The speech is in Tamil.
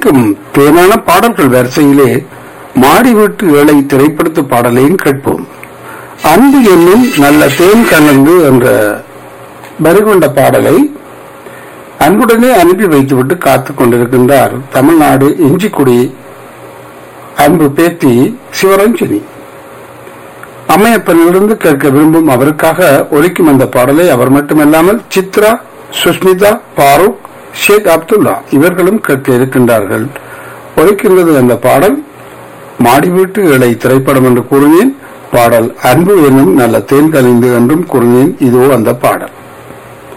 தித்திக்கும் தேனான பாடல்கள் வரிசையிலே மாடி வீட்டு ஏழை திரைப்படத்து பாடலையும் கேட்போம் அன்பு என்னும் நல்ல தேன் கலந்து என்ற வரிகொண்ட பாடலை அன்புடனே அனுப்பி வைத்துவிட்டு காத்துக் கொண்டிருக்கின்றார் தமிழ்நாடு இஞ்சிக்குடி அன்பு பேத்தி சிவரஞ்சனி அம்மையப்பனிலிருந்து கேட்க விரும்பும் அவருக்காக ஒலிக்கும் அந்த பாடலை அவர் மட்டுமல்லாமல் சித்ரா சுஸ்மிதா பாரூக் ஷேக் அப்துல்லா இவர்களும் கேட்க இருக்கின்றார்கள் ஒலிக்கின்றது அந்த பாடல் மாடி வீட்டு இலை திரைப்படம் என்று கூறினேன் பாடல் அன்பு என்னும் நல்ல தேன் கலிந்து என்றும் கூறினேன் இதோ அந்த பாடல்